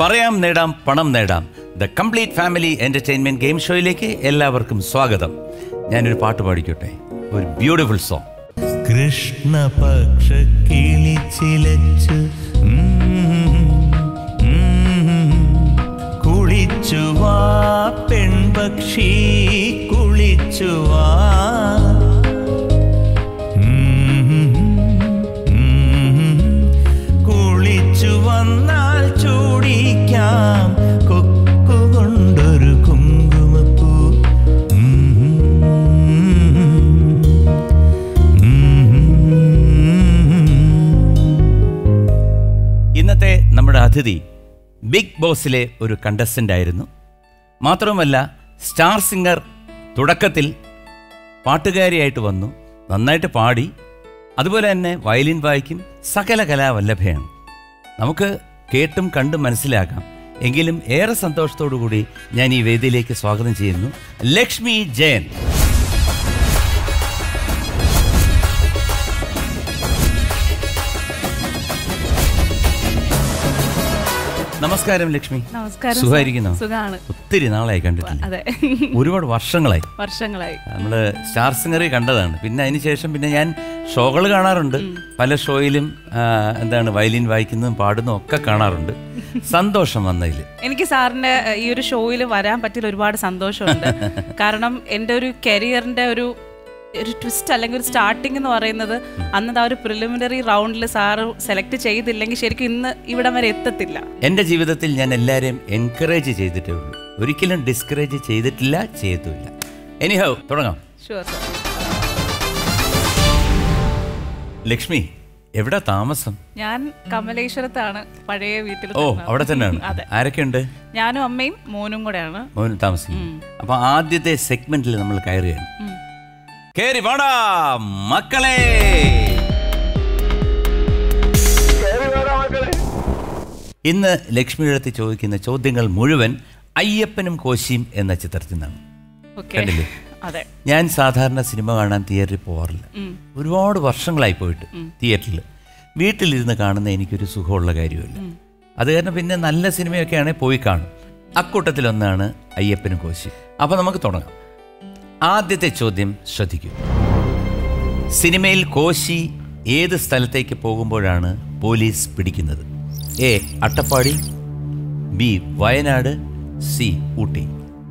പറയാം നേടാം പണം നേടാം the complete family entertainment game ഷോയിലേക്ക് എല്ലാവർക്കും സ്വാഗതം ഞാനൊരു പാട്ട് പാടിക്കോട്ടെ ഒരു ബ്യൂട്ടിഫുൾ സോങ് കൃഷ്ണപക്ഷ കിളിച്ചിലച്ചു കുളിച്ചുവാ പെൺപക്ഷി കുളിച്ചുവാ കുളിച്ചു വന്നാൽ ചൂടിക്കാം കൊക്കുകൊണ്ടൊരു കുങ്കുമപ്പൂ ഇന്നത്തെ നമ്മുടെ അതിഥി ബിഗ് ബോസിലെ ഒരു കണ്ടസ്റ്റന്റ് ആയിരുന്നു മാത്രവുമല്ല സ്റ്റാർ സിംഗർ തുടക്കത്തിൽ പാട്ടുകാരിയായിട്ട് വന്നു നന്നായിട്ട് പാടി അതുപോലെ തന്നെ വയലിൻ വായിക്കും സകല കലാവല്ലഭയാണ് നമുക്ക് കേട്ടും കണ്ടും മനസ്സിലാക്കാം എങ്കിലും ഏറെ സന്തോഷത്തോടു കൂടി ഞാൻ ഈ വേദിയിലേക്ക് സ്വാഗതം ചെയ്യുന്നു ലക്ഷ്മി ജയൻ നമസ്കാരം ലക്ഷ്മി നമസ്കാരം സർ. സുഖമായിരിക്കുന്നോ സുഖാണ് ഒത്തിരി നാളായി കണ്ടിട്ടില്ല അതെ ഒരുപാട് വർഷങ്ങളായി വർഷങ്ങളായി നമ്മൾ സ്റ്റാർ സിംഗറിൽ കണ്ടതാണ് പിന്നെ അതിന് ശേഷം പിന്നെ ഞാൻ ഷോകൾ കാണാറുണ്ട് പല ഷോയിലും ആ, എന്താണ് വയലിൻ വായിക്കുന്നതും പാടുന്നതും ഒക്കെ കാണാറുണ്ട് സന്തോഷം വന്നതിൽ എനിക്ക് സാറിന്റെ ഏഹ്, ഈ ഒരു ഷോയിൽ വരാൻ പറ്റിയ ഒരുപാട് സന്തോഷമുണ്ട് കാരണം എൻ്റെ ഒരു കരിയറിന്റെ ഒരു ഒരു ട്വിസ്റ്റ് അല്ലെങ്കിൽ ഒരു സ്റ്റാർട്ടിംഗ് എന്ന് പറയുന്നത് അന്നത് ആ ഒരു പ്രിലിമിനറി റൗണ്ടിൽ സാറ് സെലക്ട് ചെയ്തില്ലെങ്കിൽ ശരിക്കും ഇന്ന് ഇവിടം വരെ എത്തത്തില്ല എൻ്റെ ജീവിതത്തിൽ ഞാൻ എല്ലാവരെയും എൻകറേജ് ചെയ്തിട്ടേ ഉള്ളൂ ഒരിക്കലും ഡിസ്കറേജ് ചെയ്തിട്ടില്ല ചെയ്യത്തുമില്ല എനിഹൗ തുടങ്ങാം ഷുവർ സാർ ലക്ഷ്മി എവിടെ താമസം ഞാൻ കമലേശ്വരത്താണ് പഴയ വീട്ടിൽ ഓ താമസം. അവിടെ തന്നെയാണ് അതെ ആരൊക്കെയുണ്ട് ഞാനും അമ്മയും മോനും കൂടെയാണ് മോന് താമസിക്കും അപ്പൊ ആദ്യത്തെ സെഗ്മെന്റിൽ നമ്മൾ കയറുകയാണ് കേറി വാടാ മക്കളെ ഇന്ന് ലക്ഷ്മിയുടെ ചോദിക്കുന്ന ചോദ്യങ്ങൾ മുഴുവൻ അയ്യപ്പനും കോശിയും എന്ന ചിത്രത്തിൽ നിന്നാണ് ഓക്കെ കണ്ടില്ലേ? അതെ ഞാൻ സാധാരണ സിനിമ കാണാൻ തിയേറ്ററിൽ പോകാറില്ല ഉം. ഒരുപാട് വർഷങ്ങളായി പോയിട്ട് തിയേറ്ററിൽ വീട്ടിലിരുന്ന് കാണുന്ന എനിക്കൊരു സുഖമുള്ള കാര്യമല്ല അത് കാരണം പിന്നെ നല്ല സിനിമയൊക്കെയാണെങ്കിൽ പോയി കാണും അക്കൂട്ടത്തിലൊന്നാണ് അയ്യപ്പനും കോശി അപ്പോൾ നമുക്ക് തുടങ്ങാം ആദ്യത്തെ ചോദ്യം ശ്രദ്ധിക്കൂ സിനിമയിൽ കോശി ഏത് സ്ഥലത്തേക്ക് പോകുമ്പോഴാണ് പോലീസ് പിടിക്കുന്നത് A Attappadi B Wayanad C Ooty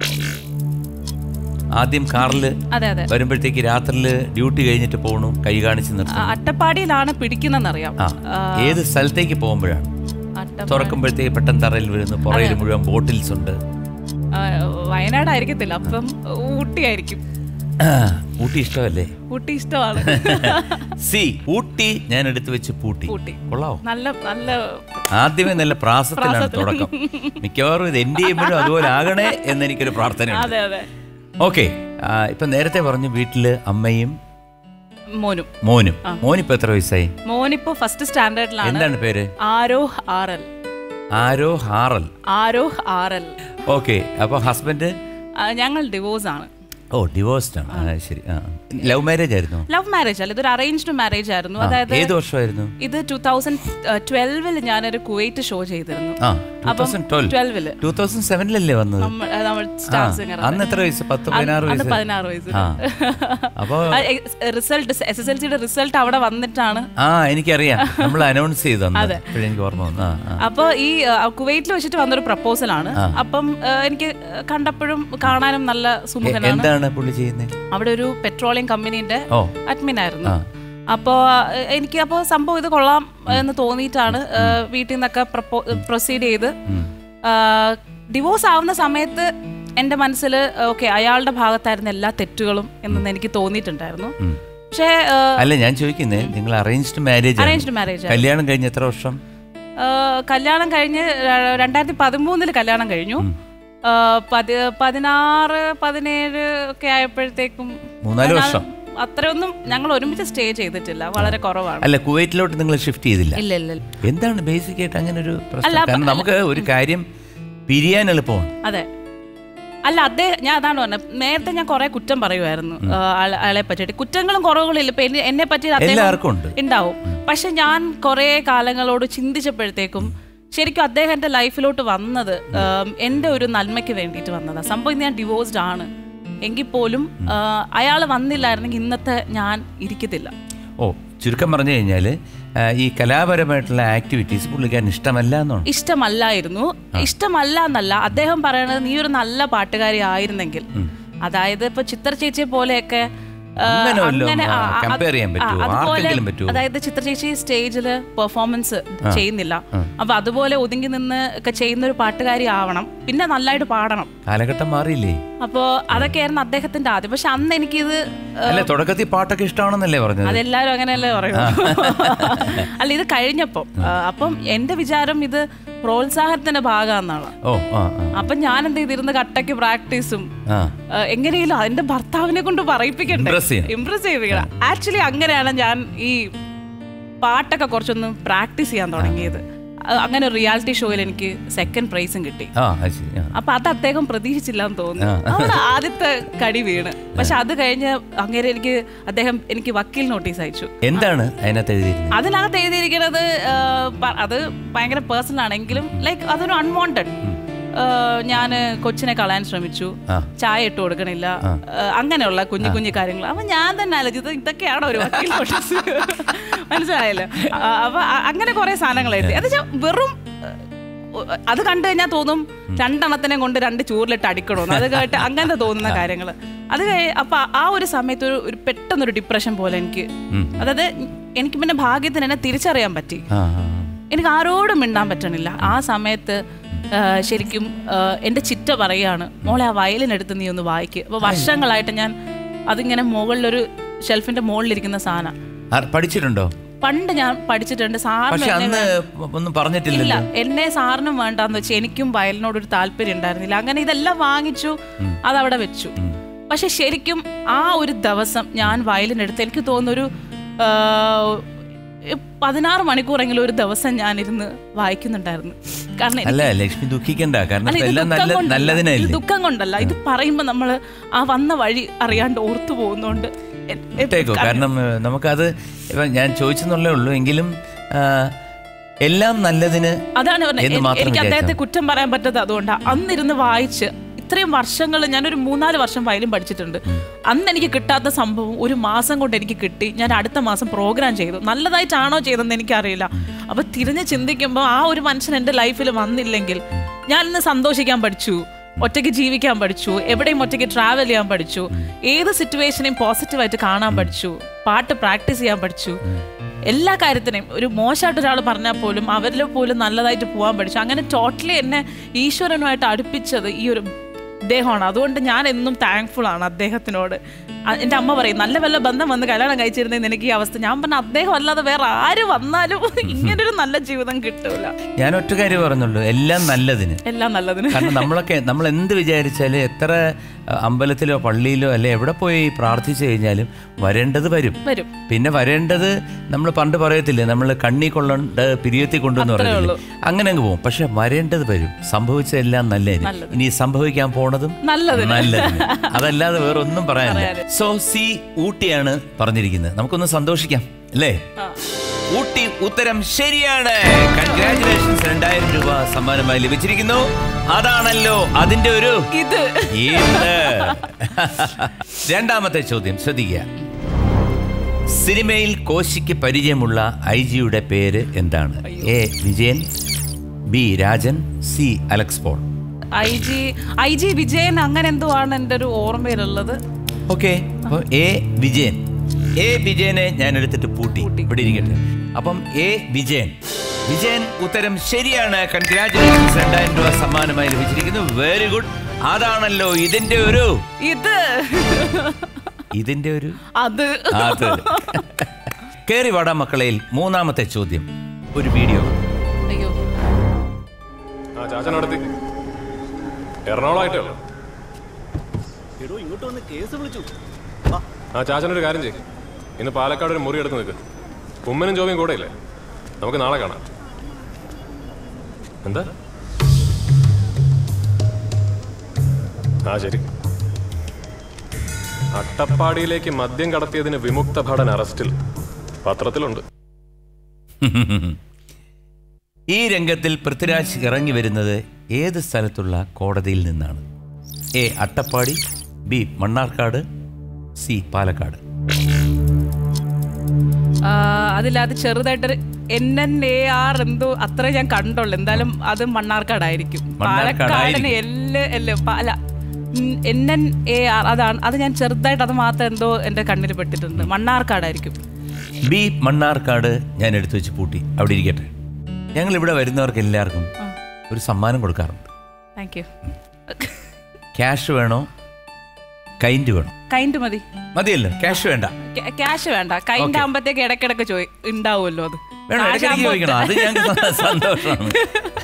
ആദ്യം കാറിൽ അതെ അതെ വരുമ്പോഴത്തേക്ക് രാത്രിയിൽ ഡ്യൂട്ടി കഴിഞ്ഞിട്ട് പോകണു കൈ കാണിച്ച് ആ, നിർത്തും അട്ടപ്പാടിയിലാണ് പിടിക്കുന്നറിയാം ആ ഏത് സ്ഥലത്തേക്ക് പോകുമ്പോഴാണ് അട്ടപ്പാടി തുറക്കുമ്പോഴത്തേക്ക് പെട്ടെന്ന് തറയിൽ വീഴുന്നു പുറയിൽ മുഴുവൻ ബോട്ടിൽസ് ഉണ്ട് ആ, വയനാടായിരിക്കത്തില്ല അപ്പം ഊട്ടി ആയിരിക്കും ഊട്ടി ഇഷ്ടമല്ലേ ഊട്ടി ഇഷ്ടമാണ് സി ഊട്ടി ഞാൻ എടുത്തു വെച്ച് പൂട്ടി ഊട്ടി. കൊള്ളാവോ നല്ല നല്ല ആദ്യമേ നല്ല പ്രാസത്തിലാണ് പ്രാസത്തിൽ. തുടക്കം മിക്കവാറും ഇത് എന്റെ ചെയ്യുമ്പോഴും അതുപോലെ ആകണേ എന്ന് എനിക്കൊരു പ്രാർത്ഥനയുണ്ട് അതെ അതെ ഓക്കെ ഇപ്പൊ നേരത്തെ പറഞ്ഞു വീട്ടില് അമ്മയും മോനും മോനും മോനിപ്പോ എത്ര വയസ്സായി മോനിപ്പോ ഫസ്റ്റ് സ്റ്റാൻഡേർഡിലാണ് എന്താണ് പേര് ആരോഹ് ആർ എൽ ആരോ ഹാറൽ ആരോഹ് ആർ എൽ ഓക്കെ അപ്പൊ ഹസ്ബൻഡ് ഞങ്ങൾ ഡിവോഴ്സ് ആണ് ഓ ഡിവോഴ്സ്ഡ് ആണ് ആ, ശരി ആ ലവ് മാരേജ് ആയിരുന്നു ലവ് മാരേജ് അല്ല ഇതൊരു അറേഞ്ച്ഡ് മാരേജ് ആയിരുന്നു ആ, അതായത് ഏത് വർഷമായിരുന്നു ഇത് ടൂ തൗസൻഡ് ട്വൽവിൽ ഞാനൊരു കുവൈറ്റ് ഷോ ചെയ്തിരുന്നു ആ ടൂ തൗസൻഡ് ട്വൽവ് ട്വൽവില് ടൂ തൗസൻഡ് സെവനിലല്ലേ വന്നത് നമ്മൾ നമ്മൾ സ്റ്റാർ ആ, സിംഗർ അന്ന് എത്ര വയസ്സ് പത്ത് പതിനാറ് അന്ന് വയസ്സ് പതിനാറ് വയസ്സ് ആ അപ്പോ റിസൾട്ട് എസ് എസ് എൽ സിയുടെ റിസൾട്ട് അവിടെ വന്നിട്ടാണ് ആ എനിക്കറിയാം നമ്മൾ അനൗൺസ് ചെയ്തു അന്ന് ഇപ്പോഴെനിക്ക് ഓർമ്മ വന്നു ആ ആ അപ്പോൾ ഈ കുവൈറ്റിൽ വെച്ചിട്ട് വന്നൊരു പ്രപ്പോസലാണ് അപ്പം ആ, എനിക്ക് കണ്ടപ്പോഴും കാണാനും നല്ല എ- സുമുഖനാണ് എന്താണ് പുള്ളി ചെയ്യുന്നത് അവിടെ ഒരു പെട്രോളിയം കമ്പനീന്റെ ഓ അഡ്മിൻ ആയിരുന്നു ആ. അപ്പോൾ എനിക്ക് അപ്പോൾ സംഭവം ഇത് കൊള്ളാം എന്ന് തോന്നിയിട്ടാണ് ആ, വീട്ടിൽ നിന്നൊക്കെ പ്രൊസീഡ് ചെയ്ത് ഡിവോഴ്സ് ആവുന്ന സമയത്ത് എൻ്റെ മനസ്സിൽ ഓക്കെ അയാളുടെ ഭാഗത്തായിരുന്നു എല്ലാ തെറ്റുകളും എന്നെന്ന് എനിക്ക് തോന്നിയിട്ടുണ്ടായിരുന്നു ഉം. പക്ഷേ അല്ല ഞാൻ ചോദിക്കുന്നേ നിങ്ങൾ അറേഞ്ച്ഡ് മാരേജ് അറേഞ്ച്ഡ് മാരേജ് കല്യാണം കഴിഞ്ഞ് എത്ര വർഷം കല്യാണം കഴിഞ്ഞ് ര- രണ്ടായിരത്തി പതിമൂന്നില് കല്യാണം കഴിഞ്ഞു ആ, പതി പതിനാറ് പതിനേഴ് ഒക്കെ ആയപ്പോഴത്തേക്കും മൂന്നാല് ഞാൻ- വർഷം അത്രയൊന്നും ഞങ്ങൾ ഒരുമിച്ച് സ്റ്റേ ചെയ്തിട്ടില്ല വളരെ കുറവാണ് അല്ല കുവൈറ്റിലോട്ട് നിങ്ങൾ ഷിഫ്റ്റ് ചെയ്തില്ല ഇല്ല ഇല്ല ഇല്ല. എന്താണ് ബേസിക് ആയിട്ട് അങ്ങനെ ഒരു അല്ല, പ്രശ്നം കാരണം നമുക്ക് ഒരു കാര്യം പിരിയാൻ എളുപ്പമാണ് അതെ അല്ല അദ്ദേഹം ഞാൻ അതാണ് പറഞ്ഞത് നേരത്തെ ഞാൻ കുറെ കുറ്റം പറയുമായിരുന്നു ആ, ആളെ- ആളെ പറ്റിയിട്ട് കുറ്റങ്ങളും കുറവുകളും ഇല്ല ഇപ്പൊ എന്നെ- എന്നെ പറ്റി അദ്ദേഹം എല്ലാവർക്കും ഉണ്ട് ഉണ്ടാവും പക്ഷെ ഞാൻ കുറെ കാലങ്ങളോട് ചിന്തിച്ചപ്പോഴത്തേക്കും ശരിക്കും അദ്ദേഹം എൻ്റെ ലൈഫിലോട്ട് വന്നത് ഉം, എൻ്റെ ഒരു നന്മയ്ക്ക് വേണ്ടിയിട്ട് വന്നതാണ് സംഭവം ഞാൻ ഡിവോഴ്സ്ഡ് ആണ് എങ്കിൽ പോലും അയാൾ വന്നില്ലായിരുന്നെങ്കിൽ ഇന്നത്തെ ഞാൻ ഇരിക്കത്തില്ല ഓ ചുരുക്കം പറഞ്ഞു കഴിഞ്ഞാൽ ഈ കലാപരമായിട്ടുള്ള ആക്ടിവിറ്റീസ് പുള്ളിക്കാരൻ ഇഷ്ടമല്ല എന്നാണ് ഇഷ്ടമല്ലായിരുന്നു ഇഷ്ടമല്ല എന്നല്ല അദ്ദേഹം പറയണത് നീ ഒരു നല്ല പാട്ടുകാരി ആയിരുന്നെങ്കിൽ അതായത് ഇപ്പൊ ചിത്ര ചേച്ചിയെ പോലെയൊക്കെ ആ, അങ്ങനെ വല്ലതും, അങ്ങനെ, ആ, ആ, ആ, compare അത്- ചെയ്യാൻ പറ്റുമോ? ആ, അതുപോലെ- ആർക്കെങ്കിലും പറ്റുമോ? അതായത് ചിത്ര ചേച്ചി സ്റ്റേജില് പെർഫോമൻസ് ചെയ്യുന്നില്ല അപ്പൊ അതുപോലെ ഒതുങ്ങി നിന്ന് ഒക്കെ ചെയ്യുന്ന ഒരു പാട്ടുകാരി ആവണം പിന്നെ നല്ലതായിട്ട് പാടണം കാലഘട്ടം മാറിയില്ലേ അപ്പോൾ അതൊക്കെയായിരുന്നു അദ്ദേഹത്തിന്റെ ആദ്യം പക്ഷെ അന്ന് എനിക്കിത് അല്ലെ തുടക്കത്തിൽ പാട്ടൊക്കെ ഇഷ്ടമാണെന്നല്ലേ പറഞ്ഞത് അതെല്ലാരും അങ്ങനെയല്ലേ പറയൂ അല്ല ഇത് കഴിഞ്ഞപ്പം ആ, അപ്പം എന്റെ വിചാരം ഇത് പ്രോത്സാഹനത്തിന്റെ ഭാഗമാണെന്നാണ് ഓ ആ ആ അപ്പം ഞാൻ എന്ത് ചെയ്തിരുന്ന കട്ടയ്ക്ക് പ്രാക്ടീസും ആ എങ്ങനെയും അതിന്റെ ഭർത്താവിനെ കൊണ്ട് പറയിപ്പിക്കണ്ടേ Impress ചെയ്യണം. ഇംപ്രസ് ചെയ്യിപ്പിക്കണം ആക്ച്വലി അങ്ങനെയാണ് ഞാൻ ഈ പാട്ടൊക്കെ കുറച്ചൊന്ന് പ്രാക്ടീസ് ചെയ്യാൻ തുടങ്ങിയത് ആ, അങ്ങനെ റിയാലിറ്റി ഷോയിൽ എനിക്ക് സെക്കൻഡ് പ്രൈസും കിട്ടി ആ അത് ശരി ആ. അപ്പൊ അത് അദ്ദേഹം പ്രതീക്ഷിച്ചില്ല എന്ന് തോന്നുന്നു അവിടെ ആദ്യത്തെ കടി വീണ് പക്ഷെ അത് കഴിഞ്ഞ് അങ്ങനെ എനിക്ക് അദ്ദേഹം എനിക്ക് വക്കീൽ നോട്ടീസ് അയച്ചു എന്താണ് അതിനകത്ത് എഴുതിയിരുന്നത് അതിനകത്ത് എഴുതിയിരിക്കുന്നത് ആ, പ- അത് ഭയങ്കര പേഴ്സണൽ ആണെങ്കിലും ലൈക്ക് അതൊരു അൺവാണ്ടഡ് ഞാൻ കൊച്ചിനെ കളയാൻ ശ്രമിച്ചു ആ. ചായ ഇട്ട് കൊടുക്കണില്ല ആ, അങ്ങനെയുള്ള കുഞ്ഞു കുഞ്ഞു കാര്യങ്ങൾ അപ്പൊ ഞാൻ തന്നെ ആലോചിച്ചത് ഇതൊക്കെയാണോ ഒരു വക്കീൽ നോട്ടീസ് മനസ്സിലായല്ലോ ആ, അപ്പൊ അ- അങ്ങനെ കുറെ സാധനങ്ങൾ എഴുതി അത് വെച്ചാ വെറും ആ, അത് കണ്ടു കഴിഞ്ഞാൽ തോന്നും രണ്ടെണ്ണത്തിനെ കൊണ്ട് രണ്ട് ചൂരിലിട്ട് അടിക്കണമെന്ന് അത് കേട്ട് അങ്ങനത്തെ തോന്നുന്ന കാര്യങ്ങൾ അത് കഴി അപ്പൊ ആ ഒരു സമയത്ത് ഒരു ഒരു പെട്ടെന്നൊരു ഡിപ്രഷൻ പോലെ എനിക്ക് അതായത് എനിക്ക് പിന്നെ ഭാഗ്യത്തിന് എന്നെ തിരിച്ചറിയാൻ പറ്റി ആ ആ എനിക്ക് ആരോടും മിണ്ടാൻ പറ്റണില്ല ആ സമയത്ത് ആ, ശരിക്കും ആ, എൻ്റെ ചിറ്റ പറയാണ് മോളെ ആ വയലിൻ എടുത്ത് നീ ഒന്ന് വായിക്ക് അപ്പോൾ വർഷങ്ങളായിട്ട് ഞാൻ അതിങ്ങനെ മുകളിലൊരു ഷെൽഫിന്റെ മുകളിലിരിക്കുന്ന സാധനം ആ, പഠിച്ചിട്ടുണ്ടോ പണ്ട് ഞാൻ പഠിച്ചിട്ടുണ്ട് സാറിന് പക്ഷെ എന്നെ അന്ന് ഒന്നും ഇല്ല പറഞ്ഞിട്ടില്ലല്ലോ എന്നെ സാറിനും വേണ്ടാന്ന് വെച്ചാൽ എനിക്കും വയലിനോടൊരു താല്പര്യം ഉണ്ടായിരുന്നില്ല അങ്ങനെ ഇതെല്ലാം വാങ്ങിച്ചു അതവിടെ വെച്ചു പക്ഷെ ശരിക്കും ആ ഒരു ദിവസം ഞാൻ വയലിൻ എടുത്ത് എനിക്ക് തോന്നുന്നൊരു ആ, പതിനാറ് മണിക്കൂറെങ്കിലും ഒരു ദിവസം ഞാൻ ഇരുന്ന് വായിക്കുന്നുണ്ടായിരുന്നു കാരണം എനിക്ക് അല്ല ലക്ഷ്മി ദുഃഖിക്കണ്ട കാരണം അല്ല, ഇത് എല്ലാം ദുഃഖം നല്ല കൊണ്ടല്ല. ഇത് നല്ലതിനല്ലേ ദുഃഖം കൊണ്ടല്ല ഇത് പറയുമ്പോ നമ്മള് ആ വന്ന വഴി അറിയാണ്ട് ഓർത്തു പോകുന്നോണ്ട് എ- എ- ഇട്ടേക്കോ കാരണം ഏഹ്, നമുക്കത് ഇപ്പം ഞാൻ ചോദിച്ചെന്നുള്ളേ ഉള്ളൂ എങ്കിലും ആ, എല്ലാം നല്ലതിന് അതാണ് പറഞ്ഞത് എന്ന് എ- മാത്രം എനിക്ക് അദ്ദേഹത്തെ വിചാരിച്ചാ. കുറ്റം പറയാൻ പറ്റാത്ത അതുകൊണ്ടാണ് അന്നിരുന്ന് വായിച്ച് ഇത്രയും വർഷങ്ങൾ ഞാനൊരു മൂന്നാല് വർഷം വയലും പഠിച്ചിട്ടുണ്ട് അന്ന് എനിക്ക് കിട്ടാത്ത സംഭവം ഒരു മാസം കൊണ്ട് എനിക്ക് കിട്ടി ഞാൻ അടുത്ത മാസം പ്രോഗ്രാം ചെയ്തു നല്ലതായിട്ടാണോ ചെയ്തതെന്ന് എനിക്കറിയില്ല അപ്പൊ തിരിഞ്ഞ് ചിന്തിക്കുമ്പോൾ ആ ഒരു മനുഷ്യൻ എൻ്റെ ലൈഫിൽ വന്നില്ലെങ്കിൽ ഞാൻ ഇന്ന് സന്തോഷിക്കാൻ പഠിച്ചു ഒറ്റയ്ക്ക് ജീവിക്കാൻ പഠിച്ചു എവിടെയും ഒറ്റയ്ക്ക് ട്രാവൽ ചെയ്യാൻ പഠിച്ചു ഏത് സിറ്റുവേഷനെയും പോസിറ്റീവായിട്ട് കാണാൻ പഠിച്ചു പാട്ട് പ്രാക്ടീസ് ചെയ്യാൻ പഠിച്ചു എല്ലാ കാര്യത്തിനെയും ഒരു മോശമായിട്ട് ഒരാൾ പറഞ്ഞാൽ പോലും അവരിൽ പോലും നല്ലതായിട്ട് പോകാൻ പഠിച്ചു അങ്ങനെ ടോട്ടലി എന്നെ ഈശ്വരനുമായിട്ട് അടുപ്പിച്ചത് ഈ ഒരു ഇദ്ദേഹമാണ് അതുകൊണ്ട് ഞാൻ എന്നും താങ്ക്ഫുൾ ആണ് അദ്ദേഹത്തിനോട് അ- എൻ്റെ അമ്മ പറയും നല്ല വല്ല ബന്ധം വന്ന് കല്യാണം കഴിച്ചിരുന്നെങ്കിൽ എനിക്ക് ഈ അവസ്ഥ ഞാൻ പറഞ്ഞ അദ്ദേഹം അല്ലാതെ വേറെ ആര് വന്നാലും ഇങ്ങനൊരു നല്ല ജീവിതം കിട്ടൂല ഞാൻ ഒറ്റ കാര്യം പറഞ്ഞുള്ളൂ എല്ലാം നല്ലതിന് എല്ലാം നല്ലതിന് കാരണം നമ്മളൊക്കെ നമ്മൾ എന്ത് വിചാരിച്ചാലും എത്ര അഹ്, അമ്പലത്തിലോ പള്ളിയിലോ അല്ലെ എവിടെ പോയി പ്രാർത്ഥിച്ചു കഴിഞ്ഞാലും വരേണ്ടത് വരും വരും പിന്നെ വരേണ്ടത് നമ്മൾ പണ്ട് പറയത്തില്ലേ നമ്മൾ കണ്ണി കൊള്ളേണ്ട പിരിയത്തി കൊണ്ടെന്ന് അത്രേ പറയത്തില്ലേ അങ്ങനെ അങ്ങ് പോകും പക്ഷെ വരേണ്ടത് വരും സംഭവിച്ചതെല്ലാം നല്ലതിന് നല്ലത്. ഇനി സംഭവിക്കാൻ പോണതും നല്ലതിന്. നല്ലതിന് അതല്ലാതെ വേറെ ഒന്നും പറയാനില്ല സോ സി ഊട്ടിയാണ് പറഞ്ഞിരിക്കുന്നത് നമുക്കൊന്ന് സന്തോഷിക്കാം അല്ലേ ഊട്ടി ഉത്തരം ശരിയാണ് കൺഗ്രാറ്റുലേഷൻസ് രണ്ടായിരം രൂപ സമ്മാനമായി ലഭിച്ചിരിക്കുന്നു അതാണല്ലോ അതിന്റെ ഒരു ഇത് ഇത് രണ്ടാമത്തെ ചോദ്യം ശ്രദ്ധിക്കുക സിനിമയിൽ കോശിക്ക് പരിചയമുള്ള ഐ ജിയുടെ പേര് എന്താണ് A Vijayan B Rajan C Alex Paul I G I G Vijayan അങ്ങനെ എന്തോ ആണ് എൻ്റെ ഒരു ഓർമ്മയിലുള്ളത് ഓക്കെ അപ്പൊ എ വിജയൻ എ വിജയനെ ഞാൻ എടുത്തിട്ട് പൂട്ടി ഇവിടെ ഇരിക്കട്ടെ അപ്പം എ വിജയൻ വിജയൻ ഉത്തരം ശരിയാണ് കൺഗ്രാറ്റുലേഷൻസ് രണ്ടായിരം രൂപ സമ്മാനമായി ലഭിച്ചിരിക്കുന്നു വെരി ഗുഡ് അതാണല്ലോ ഇതിന്റെ ഒരു ഇത് ഇതിന്റെ ഒരു അത് അത് കേറി വാടാ മക്കളയിൽ മൂന്നാമത്തെ ചോദ്യം ഒരു വീഡിയോ അയ്യോ ആ ചാച്ചൻ അടുത്ത് എറണാകുളമായിട്ടേ ഉള്ളൂ എടോ ഇങ്ങോട്ട് വന്ന് കേസ് വിളിച്ചു ആ ചാച്ചനൊരു കാര്യം ചെയ്യും ഇന്ന് പാലക്കാട് ഒരു മുറി എടുത്ത് നിൽക്ക് ഉമ്മനും ജോബിയും കൂടെ ഇല്ലേ നമുക്ക് നാളെ കാണാം എന്താ ആ ശരി അട്ടപ്പാടിയിലേക്ക് മദ്യം കടത്തിയതിന് വിമുക്ത ഭടൻ അറസ്റ്റിൽ പത്രത്തിലുണ്ട് ഈ രംഗത്തിൽ പൃഥ്വിരാജ് ഇറങ്ങി വരുന്നത് ഏത് സ്ഥലത്തുള്ള കോടതിയിൽ നിന്നാണ് A Attappadi B Mannarkkad C Palakkad ആ, അതിലത് ചെറുതായിട്ടൊരു എൻ എൻ എ ആർ എന്തോ അത്ര ഞാൻ കണ്ടുള്ളൂ എന്തായാലും അത് മണ്ണാർക്കാടായിരിക്കും മണ്ണാർക്കാടായിരിക്കും. പാലക്കാടിന് എല്ല് എല്ല് പ- അല്ല എൻ എൻ എ ആർ അതാണ് അത് ഞാൻ ചെറുതായിട്ട് അത് മാത്രം എന്തോ എൻ്റെ കണ്ണിൽ പെട്ടിട്ടുണ്ട് മണ്ണാർക്കാടായിരിക്കും ബി മണ്ണാർക്കാട് ഞാൻ എടുത്തു വെച്ച് പൂട്ടി അവിടെ ഇരിക്കട്ടെ ഞങ്ങൾ ഇവിടെ വരുന്നവർക്ക് എല്ലാവർക്കും ഒരു സമ്മാനം കൊടുക്കാറുണ്ട് താങ്ക് യു ക്യാഷ് വേണോ കൈൻഡ് വേണോ കൈൻഡ് മതി മതിയല്ലോ ക്യാഷ് വേണ്ട ക്യാഷ് വേണ്ട കൈൻഡ് Okay. ആകുമ്പോഴത്തേക്ക് ഇടയ്ക്കിടയ്ക്ക് ചോദി ഉണ്ടാവുമല്ലോ അത് വേണം Cash ഇടയ്ക്കിടയ്ക്ക് ആകുമ്പോ- ചോദിക്കണം അത് ഞങ്ങൾക്ക് സന്തോഷമാണ്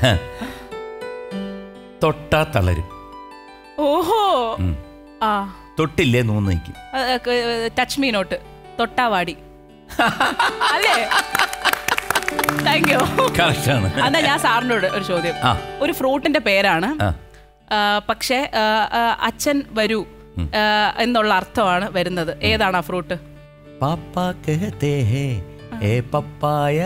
തൊട്ടാ തളരും ഓഹോ ഉം. ആ തൊട്ടില്ലേ നൂന്ന് നിൽക്കും ടച്ച് മീ നോട്ട് തൊട്ടാവാടി അല്ലേ താങ്ക് യു കറക്റ്റാണ് അതാ ഞാൻ സാറിനോട് ഒരു ചോദ്യം ആ. ഒരു ഫ്രൂട്ടിന്റെ പേരാണ് ആ ആ, പക്ഷേ ആ, ആ, അച്ഛൻ വരൂ ആ, എന്നുള്ള അർത്ഥമാണ് വരുന്നത് ഏതാണ് ആ ഫ്രൂട്ട് പാപ്പ കഹത്തെ ഹേ ഏ പപ്പായ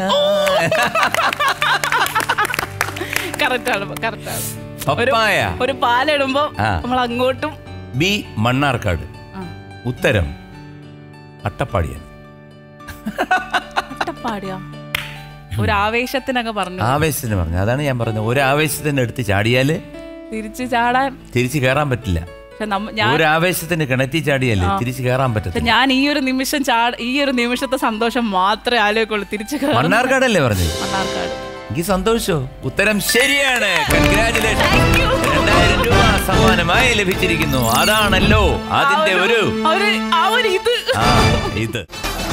കറക്റ്റ് ആണ് കറക്റ്റ് ആണ് പപ്പായ ഒരു പാലിടുമ്പോ ആ. നമ്മൾ അങ്ങോട്ടും ബി മണ്ണാർക്കാട് ആ. ഉത്തരം അട്ടപ്പാടിയാണ് അട്ടപ്പാടിയാ ഒരു ആവേശത്തിനൊക്കെ പറഞ്ഞു ആവേശത്തിന് പറഞ്ഞു അതാണ് ഞാൻ പറഞ്ഞത് ഒരു ആവേശത്തിന് എടുത്ത് ചാടിയാല് തിരിച്ചു ചാടാൻ തിരിച്ചു കയറാൻ പറ്റില്ല പക്ഷെ നമ്മ- ഞാൻ ഒരു ആവേശത്തിന് കിണറ്റി ചാടിയാലേ തിരിച്ചു കയറാൻ പക്ഷെ പറ്റത്തില്ല ഞാൻ ഈ ഒരു നിമിഷം ചാട ഈ ഒരു നിമിഷത്തെ സന്തോഷം മാത്രമേ ആലോചിക്കുള്ളൂ തിരിച്ചു കയറാൻ മണ്ണാർക്കാടല്ലേ പറഞ്ഞത് മണ്ണാർക്കാട് എനിക്ക് സന്തോഷോ ഉത്തരം ശരിയാണ് കൺഗ്രാചുലേഷൻ രണ്ടായിരം രൂപ സമ്മാനമായി ലഭിച്ചിരിക്കുന്നു അതാണല്ലോ അതിന്റെ ഒരു ആ ഒരു ആ ഒരു ഇത് ആ ഇത്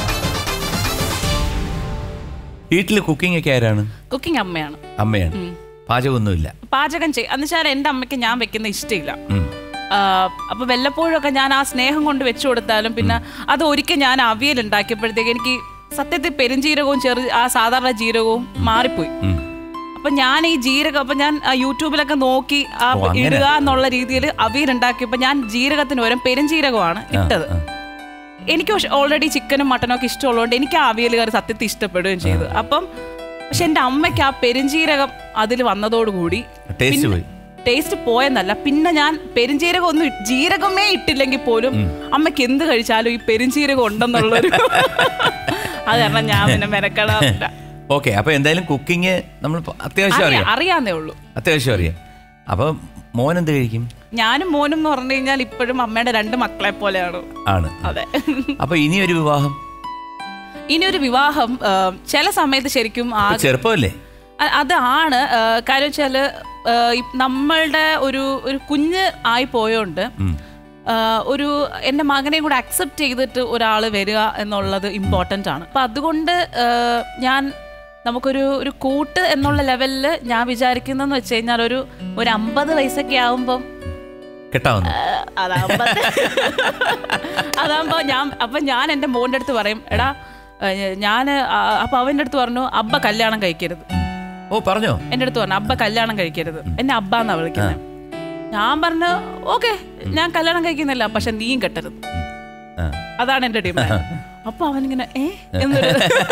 വീട്ടിൽ കുക്കിംഗ് ഒക്കെ ആരാണ് കുക്കിംഗ് അമ്മയാണ് അമ്മയാണ് പാചകമൊന്നുമില്ല പാചകം ചെയ്യും എന്ന് വെച്ചാൽ എൻ്റെ അമ്മയ്ക്ക് ഞാൻ വെക്കുന്ന ഇഷ്ടമില്ല ഉം. ആ, അപ്പൊ വല്ലപ്പോഴൊക്കെ ഞാൻ ആ സ്നേഹം കൊണ്ട് വെച്ചു കൊടുത്താലും പിന്നെ അത് ഒരിക്കൽ ഞാൻ അവിയൽ ഉണ്ടാക്കിയപ്പോഴത്തേക്ക് എനിക്ക് സത്യത്തിൽ പെരുംജീരകവും ചെറു ആ സാധാരണ ജീരകവും മാറിപ്പോയി ഉം. അപ്പൊ ഞാൻ ഈ ജീരകം അപ്പൊ ഞാൻ ആ യൂട്യൂബിലൊക്കെ നോക്കി ആ ഓ, അങ്ങനെ. ഇടുക എന്നുള്ള രീതിയിൽ അവിയൽ ഉണ്ടാക്കിയപ്പോ ഞാൻ ജീരകത്തിന് പകരം പെരുംജീരകമാണ് ഇട്ടത് ആ. എനിക്ക് പക്ഷെ ഓൾറെഡി ചിക്കനും മട്ടനും ഒക്കെ ഇഷ്ടമുള്ളതുകൊണ്ട് എനിക്ക് ആ അവിയൽ കറി സത്യത്തിൽ ഇഷ്ടപ്പെടുകയും ചെയ്തു അപ്പം പക്ഷെ എൻ്റെ അമ്മയ്ക്ക് ആ പെരുംജീരകം അതിൽ വന്നതോടുകൂടി ടേസ്റ്റ് പോയി ടേസ്റ്റ് പോയെന്നല്ല പിന്നെ ഞാൻ പെരുംജീരകം ഒന്നും ഇ- ജീരകമേ ഇട്ടില്ലെങ്കിൽ പോലും അമ്മയ്ക്ക് എന്ത് കഴിച്ചാലും ഈ പെരുംജീരകം ഉണ്ടെന്നുള്ളൊരു അത് കാരണം ഞാൻ പിന്നെ മെനക്കെടാറില്ല ഓക്കെ അപ്പൊ എന്തായാലും കുക്കിംഗ് നമ്മൾ അത്യാവശ്യം അറിയാം അറിയാം അറിയാന്നേ ഉള്ളൂ അത്യാവശ്യം അറിയാം അപ്പൊ മോൻ എന്ത് കഴിക്കും ഞാനും മോനും എന്ന് പറഞ്ഞു കഴിഞ്ഞാൽ ഇപ്പോഴും അമ്മയുടെ രണ്ട് മക്കളെ പോലെയാണ് ആണ് അതെ അപ്പൊ ഇനി ഒരു വിവാഹം ഇനി ഒരു വിവാഹം ആ, ചില സമയത്ത് ശരിക്കും ആ ഇപ്പൊ ചെറുപ്പമല്ലേ അ- അതാണ് ആ, കാര്യം വെച്ചാല് ആ, ഇ- നമ്മളുടെ ഒരു ഒരു കുഞ്ഞ് ആയി പോയോണ്ട് ആ, ഒരു എൻ്റെ മകനെ കൂടെ അക്സെപ്റ്റ് ചെയ്തിട്ട് ഒരാൾ വരിക എന്നുള്ളത് ഇമ്പോർട്ടൻ്റ് ആണ് അപ്പം അതുകൊണ്ട് ആ, ഞാൻ നമുക്കൊരു ഒരു കൂട്ട് എന്നുള്ള ലെവലിൽ ഞാൻ വിചാരിക്കുന്നതെന്ന് വെച്ച് കഴിഞ്ഞാൽ ഒരു ഒരു അമ്പത് വയസ്സൊക്കെ ആവുമ്പം കെട്ടാവുന്നു അതാകുമ്പോ അതാകുമ്പോ ഞാൻ അപ്പൊ ഞാൻ എൻ്റെ മോൻ്റെ അടുത്ത് പറയും എടാ ഞാൻ അപ്പൊ അവൻ്റെ അടുത്ത് പറഞ്ഞു അബ്ബ കല്യാണം കഴിക്കരുത് ഓ പറഞ്ഞോ എൻ്റെ അടുത്ത് പറഞ്ഞു അബ്ബ കല്യാണം കഴിക്കരുത് എന്നെ അബ്ബ എന്നാ വിളിക്കുന്നത് ഞാൻ പറഞ്ഞു ഓക്കെ ഞാൻ കല്യാണം കഴിക്കുന്നില്ല പക്ഷെ നീയും കെട്ടരുത് ആ. അതാണ് എൻ്റെ ഡിമാൻഡ് അപ്പൊ അവനിങ്ങനെ ഏ എന്നൊരു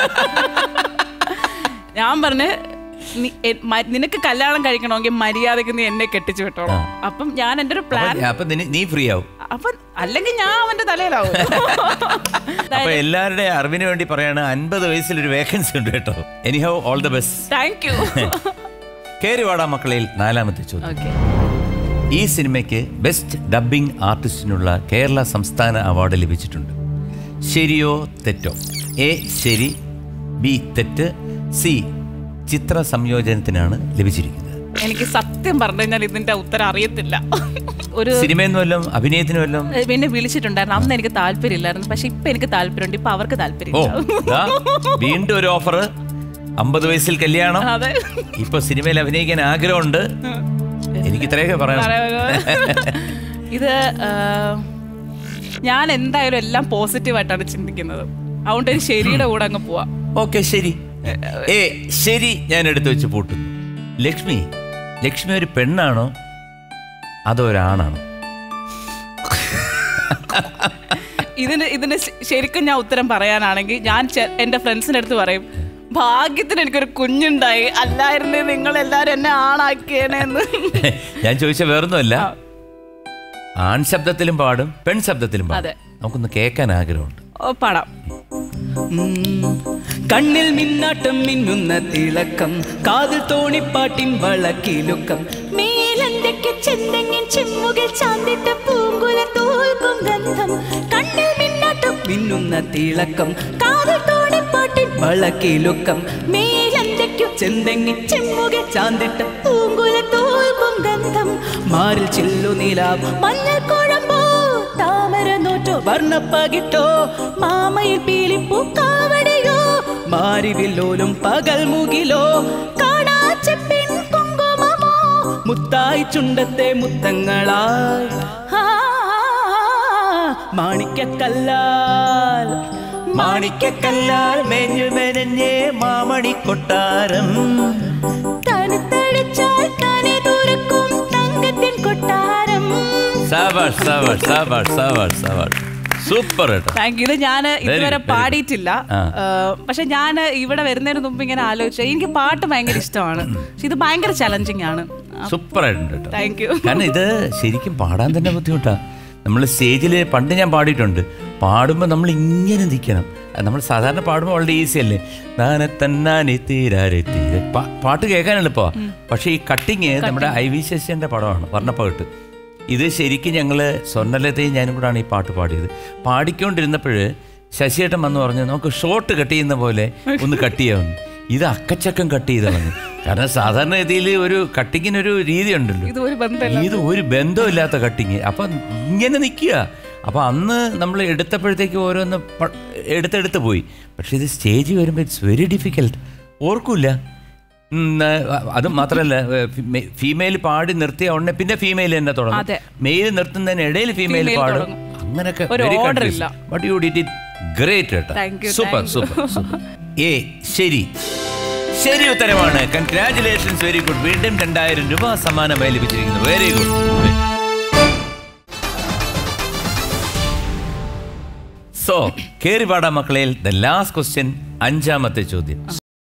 ഞാൻ പറഞ്ഞ് "നി- എ- മ- നിനക്ക് കല്യാണം കഴിക്കണമെങ്കിൽ മര്യാദക്ക് നീ എന്നെ കെട്ടിച്ചു വിട്ടോളാം അപ്പം ഞാൻ എൻ്റെ ഒരു പ്ലാൻ അപ്പൊ- അപ്പൊ നിന- നീ ഫ്രീ ആവും അപ്പൊ അല്ലെങ്കിൽ ഞാൻ അവന്റെ തലയിലാവും അപ്പൊ എല്ലാവരുടെ അറിവിന് വേണ്ടി പറയാണ് അൻപത് വയസ്സിൽ ഒരു വേക്കൻസി ഉണ്ട് കേട്ടോ anyhow all the best thank you കേരുവാട മക്കളയിൽ നാലാമത്തെ ചോദ്യം ഓക്കെ ഈ സിനിമയ്ക്ക് ബെസ്റ്റ് ഡബ്ബിംഗ് ആർട്ടിസ്റ്റിനുള്ള കേരള സംസ്ഥാന അവാർഡ് ലഭിച്ചിട്ടുണ്ട് ശരിയോ തെറ്റോ എ ശരി ബി തെറ്റ് സി ചിത്ര സംയോജനത്തിനാണ് ലഭിച്ചിരിക്കുന്നത് എനിക്ക് സത്യം പറഞ്ഞു കഴിഞ്ഞാൽ ഇതിന്റെ ഉത്തരം അറിയത്തില്ല ഒരു സിനിമയെന്ന് വല്ലതും അഭിനയത്തിന് വല്ലതും എന്നെ വിളിച്ചിട്ടുണ്ടായിരുന്നു അന്ന് എനിക്ക് താല്പര്യമില്ലായിരുന്നു പക്ഷെ ഇപ്പൊ എനിക്ക് താല്പര്യമുണ്ട് ഇപ്പൊ അവർക്ക് ഓ താല്പര്യമില്ല ദാ, വീണ്ടും ഒരു ഓഫർ അമ്പത് വയസ്സിൽ കല്യാണം അതെ ഇപ്പൊ സിനിമയിൽ അഭിനയിക്കാൻ ആഗ്രഹമുണ്ട് എനിക്ക് ഇത്രയൊക്കെ പറയാം ഇത് ആ, ഞാൻ എന്തായാലും എല്ലാം പോസിറ്റീവായിട്ടാണ് ചിന്തിക്കുന്നത് അതുകൊണ്ട് ഒരു ശരിയുടെ കൂടെ അങ്ങ് പോവാം ഓക്കെ ശരി ഏ ശരി ഞാൻ എടുത്തു വെച്ച് പൂട്ടുന്നു ലക്ഷ്മി ലക്ഷ്മി ഒരു പെണ്ണാണോ അതോ ഒരാണാണോ ഇതിന് ഇതിന് ശ- ശരിക്കും ഞാൻ ഉത്തരം പറയാനാണെങ്കിൽ ഞാൻ ചെ- എൻ്റെ ഫ്രണ്ട്സിൻ്റെ അടുത്ത് പറയും ഭാഗ്യത്തിന് എനിക്കൊരു കുഞ്ഞുണ്ടായി അല്ലായിരുന്നേ നിങ്ങൾ എല്ലാരും എന്നെ ആണാക്കിയേനെന്ന് ഞാൻ ചോദിച്ച വേറൊന്നുമല്ല ആൺ ശബ്ദത്തിലും പാടും പെൺ ശബ്ദത്തിലും അതെ. പാടും നമുക്കൊന്ന് കേൾക്കാൻ ആഗ്രഹമുണ്ട് ഓ പാടാം കണ്ണിൽ മിന്നാട്ടം മിന്നുന്ന തിളക്കം കാതിൽ തോണിപ്പാട്ടിൻ വളക്കിലുക്കം മേലന്തയ്ക്ക് ചെന്തെങ്ങിൻ ചെമ്മുകിൽ ചാന്തിട്ട പൂങ്കുല തോൽക്കും ഗന്ധം കണ്ണിൽ മിന്നാട്ടം മിന്നുന്ന തിളക്കം കാതിൽ തോണിപ്പാട്ടിൻ വളക്കിലുക്കം മേലന്തയ്ക്കു ചെന്തെങ്ങി ചെമ്മുകിൽ ചാന്തിട്ട പൂങ്കുല തോൽക്കും ഗന്ധം മാറിൽ ചില്ലു നിലാവ് മഞ്ഞൾ കുഴമ്പോ താമര നോറ്റോ വർണ്ണപ്പകിട്ടോ മാമയിൽ പീലിപ്പൂ കാവടിയോ മാരിവില്ലോലും പകൽ മുകിലോ കാണാച്ചെപ്പിൻ കുങ്കുമമോ മുത്തായി ചുണ്ടത്തെ മുത്തങ്ങളായി ആ, മാണിക്കല്ലാൽ മാണിക്കല്ലാൽ മേഞ്ഞു മെനഞ്ഞേ മാമണി കൊട്ടാരം തണുത്തടിച്ചാൽ തന്നെ തുറക്കും തങ്കത്തിൻ കൊട്ടാരം സാബാഷ് സാബാഷ് സാബാഷ് സാബാഷ് സാബാഷ് സൂപ്പർ കേട്ടോ താങ്ക് യു ഇത് ഞാൻ ഇതുവരെ very good. പാടിയിട്ടില്ല ആ. ഏഹ്, പക്ഷെ ഞാൻ ഇവിടെ വരുന്നതിന് മുമ്പ് ഇങ്ങനെ ആലോചിച്ചു എനിക്ക് പാട്ട് ഭയങ്കര ഇഷ്ടമാണ് പക്ഷെ ഇത് ഭയങ്കര ചലഞ്ചിങ് ആണ് സൂപ്പർ ആയിട്ടുണ്ട് കേട്ടോ താങ്ക് യു കാരണം ഇത് ശരിക്കും പാടാൻ തന്നെ ബുദ്ധിമുട്ടാ നമ്മൾ സ്റ്റേജിൽ പണ്ട് ഞാൻ പാടിയിട്ടുണ്ട് പാടുമ്പോൾ നമ്മൾ ഇങ്ങനെ നിൽക്കണം നമ്മൾ സാധാരണ പാടുമ്പോൾ വളരെ ഈസി അല്ലേ നാനെ തന്നാനെ തീരാരെ തീരെ പാ- പാട്ട് കേൾക്കാൻ എളുപ്പമാ പക്ഷേ ഈ കട്ടിങ് നമ്മുടെ ഐ വി ശശിയുടെ പടമാണ് വർണ്ണപ്പകട്ട് ഇത് ശരിക്കും ഞങ്ങൾ സ്വർണ്ണലതയും ഞാനും കൂടാണ് ഈ പാട്ട് പാടിയത് പാടിക്കൊണ്ടിരുന്നപ്പോൾ ശശിയേട്ടൻ വന്ന് പറഞ്ഞു നമുക്ക് ഷോർട്ട് കട്ട് ചെയ്യുന്ന പോലെ ഒന്ന് കട്ട് ചെയ്യാമെന്ന് ഇത് അക്കച്ചക്കം കട്ട് ചെയ്ത് കളഞ്ഞു കാരണം സാധാരണ ഗതിയിൽ ഒരു കട്ടിങ്ങിനൊരു രീതി ഉണ്ടല്ലോ ഇത് ഒരു ബന്ധമില്ല ഇത് ഒരു ബന്ധമില്ലാത്ത കട്ടിങ് അപ്പൊ ഇങ്ങനെ നിൽക്കുക അപ്പൊ അന്ന് നമ്മൾ എടുത്തപ്പോഴത്തേക്ക് ഓരോന്ന് പ- എടുത്തെടുത്ത് പോയി പക്ഷെ ഇത് സ്റ്റേജിൽ വരുമ്പോൾ ഇറ്റ്സ് വെരി ഡിഫിക്കൽട്ട് ഓർക്കൂല ഉം, ആ, അത് മാത്രമല്ല ഫീമെയിൽ പാടി നിർത്തിയ ഉടനെ പിന്നെ ഫീമെയിൽ തന്നെ അതെ. തുടങ്ങും മെയിൽ നിർത്തുന്നതിനിടയിൽ ഫീമെയിൽ Female പാടും തുടങ്ങും. അങ്ങനെയൊക്കെ ഒരു very order confused. ഇല്ല. But you did it great കേട്ടോ Thank you, super thank you. Super super ഏ ശരി ശരി ഉത്തരമാണ് കൺഗ്രാറ്റുലേഷൻസ് വെരി ഗുഡ് വീണ്ടും രണ്ടായിരം രൂപ സമ്മാനമായി ലഭിച്ചിരിക്കുന്നു വെരി ഗുഡ് സോ കേറി പാടാ മക്കളെ ദ ലാസ്റ്റ് ക്വസ്റ്റ്യൻ അഞ്ചാമത്തെ ചോദ്യം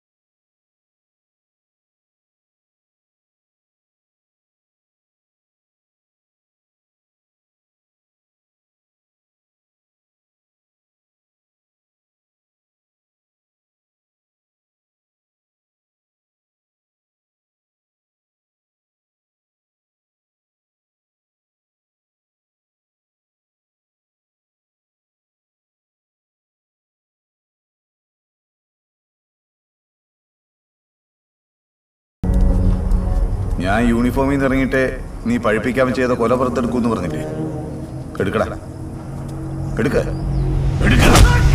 ഞാൻ യൂണിഫോമിൽ നിന്ന് ഇറങ്ങിയിട്ട് നീ പഴിപ്പിക്കാൻ ചെയ്ത കൊല പുറത്തെടുക്കൂന്ന് പറഞ്ഞില്ലേ എടുക്കടാ എടുക്ക എടുക്ക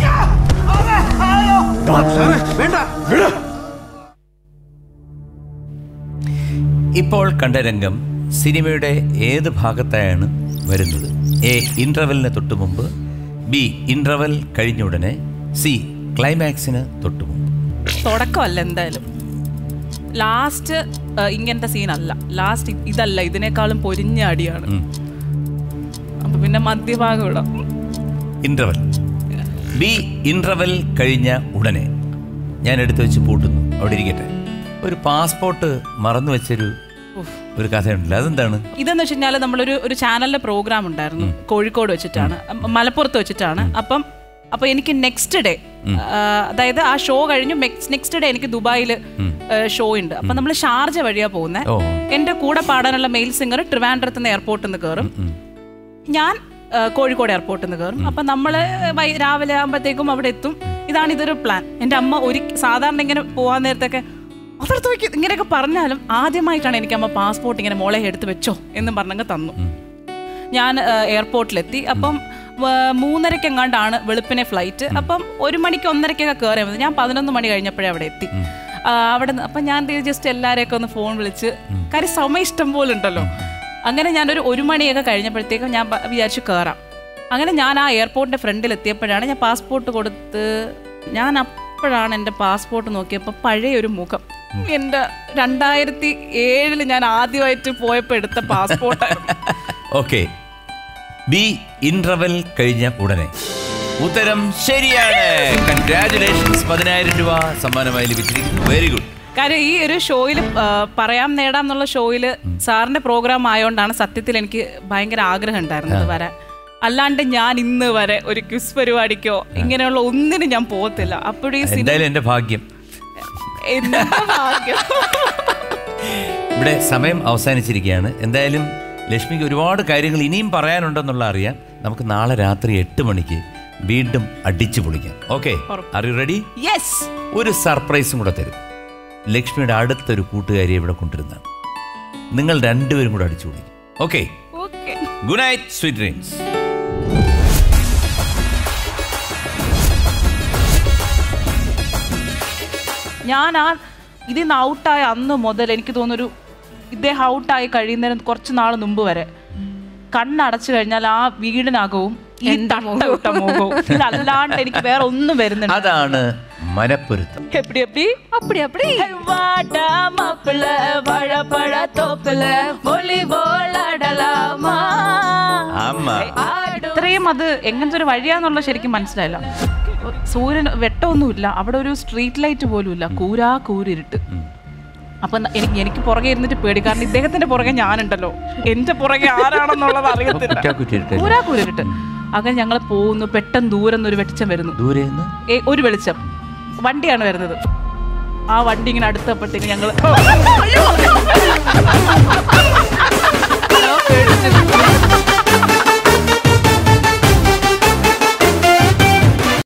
ഇപ്പോൾ കണ്ട രംഗം സിനിമയുടെ ഏത് ഭാഗത്തായാണ് വരുന്നത് എ ഇൻട്രവലിന് തൊട്ടു മുമ്പ് ബി ഇൻട്രവൽ കഴിഞ്ഞ ഉടനെ സി ക്ലൈമാക്സിന് തൊട്ടു മുമ്പ് തുടക്കമല്ല എന്തായാലും ലാസ്റ്റ് ഇങ്ങനത്തെ സീനല്ല ലാസ്റ്റ് ഇതല്ല ഇതിനേക്കാളും പൊരിഞ്ഞ അടിയാണ് ഉം. അപ്പൊ പിന്നെ മധ്യഭാഗം ഇടാം ഇൻട്രവൽ ബി ഇൻട്രവൽ കഴിഞ്ഞ ഉടനെ ഞാൻ എടുത്തു വെച്ച് പൂട്ടുന്നു അവിടെ ഇരിക്കട്ടെ ഒരു പാസ്പോർട്ട് മറന്നു വെച്ചൊരു ഒരു കഥയുണ്ടല്ലോ അതെന്താണ് ഇതെന്ന് വെച്ച് കഴിഞ്ഞാൽ നമ്മളൊരു ഒരു ചാനലിലെ പ്രോഗ്രാം ഉണ്ടായിരുന്നു കോഴിക്കോട് വെച്ചിട്ടാണ് അം- മലപ്പുറത്ത് വെച്ചിട്ടാണ് അപ്പം അപ്പൊ എനിക്ക് നെക്സ്റ്റ് ഡേ അതായത് ആ ഷോ കഴിഞ്ഞു നെക്സ്റ്റ് ഡേ എനിക്ക് ദുബായിൽ ഷോ ഉണ്ട് അപ്പൊ നമ്മൾ ഷാർജ വഴിയാ പോകുന്നത് ഓ എന്റെ കൂടെ പാടാനുള്ള മെയിൽ സിംഗർ ട്രിവാൻഡ്രത്ത് നിന്ന് എയർപോർട്ടിൽ നിന്ന് കയറും ഞാൻ ആ, കോഴിക്കോട് എയർപോർട്ടിൽ നിന്ന് കയറും അപ്പൊ നമ്മള് വൈ- രാവിലെ ആകുമ്പോഴത്തേക്കും അവിടെ എത്തും ഇതാണ് ഇതൊരു പ്ലാൻ എൻ്റെ അമ്മ ഒരു സാധാരണ ഇങ്ങനെ പോകാൻ നേരത്തൊക്കെ അതെടുത്ത് വെക്ക് ഇങ്ങനെയൊക്കെ പറഞ്ഞാലും ആദ്യമായിട്ടാണ് എനിക്ക് അമ്മ പാസ്പോർട്ട് ഇങ്ങനെ മോളെ എടുത്ത് വെച്ചോ എന്നും പറഞ്ഞങ്ങ് തന്നു ഞാൻ ആ, എയർപോർട്ടിലെത്തി അപ്പം വ- മൂന്നരയ്ക്ക് എങ്ങാണ്ടാണ് വെളുപ്പിനെ ഫ്ലൈറ്റ് അപ്പം ഒരു മണിക്ക് ഒന്നരയ്ക്കൊക്കെ കയറിയാൽ മതി ഞാൻ പതിനൊന്ന് മണി കഴിഞ്ഞപ്പോഴേ അവിടെ എത്തി ആ, അവിടെ നിന്ന് അപ്പം ഞാൻ ജസ്റ്റ് എല്ലാവരെയൊക്കെ ഒന്ന് ഫോൺ വിളിച്ച് കാര്യം സമയം ഇഷ്ടം പോലെ ഉണ്ടല്ലോ അങ്ങനെ ഞാനൊരു ഒരു മണിയൊക്കെ കഴിഞ്ഞപ്പോഴത്തേക്കും ഞാൻ പ- വിചാരിച്ചു കയറാം അങ്ങനെ ഞാൻ ആ എയർപോർട്ടിൻ്റെ ഫ്രണ്ടിൽ എത്തിയപ്പോഴാണ് ഞാൻ പാസ്പോർട്ട് കൊടുത്ത് ഞാൻ അപ്പോഴാണ് എൻ്റെ പാസ്പോർട്ട് നോക്കിയപ്പോൾ പഴയ ഒരു മുഖം എൻ്റെ രണ്ടായിരത്തി ഏഴിൽ ഞാൻ ആദ്യമായിട്ട് പോയപ്പോൾ എടുത്ത പാസ്പോർട്ടായിരുന്നു ഓക്കെ ബി ഇൻട്രവൽ കഴിഞ്ഞ ഉടനെ ഉത്തരം ശരിയാണ് കൺഗ്രാചുലേഷൻസ് പതിനായിരം രൂപ സമ്മാനമായി ലഭിച്ചിരിക്കുന്നു വെരി ഗുഡ് കാര്യം ഈ ഒരു ഷോയിൽ പറയാം നേടാം എന്നുള്ള ഷോയിൽ സാറിന്റെ പ്രോഗ്രാം ആയതുകൊണ്ടാണ് സത്യത്തിൽ എനിക്ക് ഭയങ്കര ആഗ്രഹം ഉണ്ടായിരുന്നത് വരാൻ അല്ലാണ്ട് ഞാൻ ഇന്ന് വരെ ഒരു ക്വിസ് പരിപാടിക്കോ ഇങ്ങനെയുള്ള ഒന്നിനും ഞാൻ പോകത്തില്ല അപ്പോഴും ഈ സിനിമ എന്തായാലും എൻ്റെ ഭാഗ്യം എന്റെ ഭാഗ്യം. ഇവിടെ സമയം അവസാനിച്ചിരിക്കുകയാണ് എന്തായാലും ലക്ഷ്മിക്ക് ഒരുപാട് കാര്യങ്ങൾ ഇനിയും പറയാനുണ്ടെന്നുള്ള അറിയാം നമുക്ക് നാളെ രാത്രി എട്ട് മണിക്ക് വീണ്ടും അടിച്ചു പൊളിക്കാം okay are you ready Yes. ഒരു സർപ്രൈസും കൂടെ തരും ലക്ഷ്മിയുടെ അടുത്തൊരു കൂട്ടുകാരിയെ ഇവിടെ കൊണ്ടിരുന്നതാണ് നിങ്ങൾ രണ്ടുപേരും കൂടെ അടിച്ചു പൊളിക്കും okay Okay. Good night sweet dreams ഞാൻ ആ ഇതിൽ നിന്ന് ഔട്ടായ അന്ന് മുതൽ എനിക്ക് തോന്നുന്നൊരു ഇദ്ദേഹം ഔട്ടായി കഴിയുന്നതിന് കുറച്ച് നാൾ മുമ്പ് വരെ കണ്ണടച്ചു കഴിഞ്ഞാൽ ആ വീടിനകവും ഈ തട്ടവിട്ട മുഖവും ഇതല്ലാണ്ട് എനിക്ക് വേറെ ഒന്നും വരുന്നുണ്ട് അതാണ് മനപ്പൊരുത്തം എപ്പടി എപ്പടി അപ്പടി അപ്പടി வாடா மாப்பிள்ள வாழைப்பழ தோப்புல வாலிபால் ஆடலாமா അമ്മ ഇത്രയും അത് എങ്ങനത്തെ ഒരു വഴിയാന്നുള്ള ശരിക്കും മനസ്സിലായില്ല സൂര്യൻ വെട്ടമൊന്നുമില്ല അവിടെ ഒരു സ്ട്രീറ്റ് ലൈറ്റ് പോലും ഇല്ല കൂരാ കൂരിരുട്ട് അപ്പൊ ന- എനിക്ക് എനിക്ക് പുറകെ ഇരുന്നിട്ട് പേടി കാരണം ഇദ്ദേഹത്തിന്റെ പുറകെ ഞാനുണ്ടല്ലോ എന്റെ പുറകെ ആരാണെന്നുള്ളത് അറിയത്തില്ല കുറ്റാക്കുറ്റിയിട്ട് കൂരാ കൂരിരുട്ട് അങ്ങനെ ഞങ്ങൾ പോകുന്നു പെട്ടെന്ന് ദൂരം നിന്ന് ഒരു വെളിച്ചം വരുന്നു ദൂരെ നിന്ന് ഏ, ഒരു വെളിച്ചം വണ്ടിയാണ് വരുന്നത് ആ വണ്ടി ഇങ്ങനെ അടുത്തപ്പോഴത്തേക്ക് ഞങ്ങൾ ഹലോ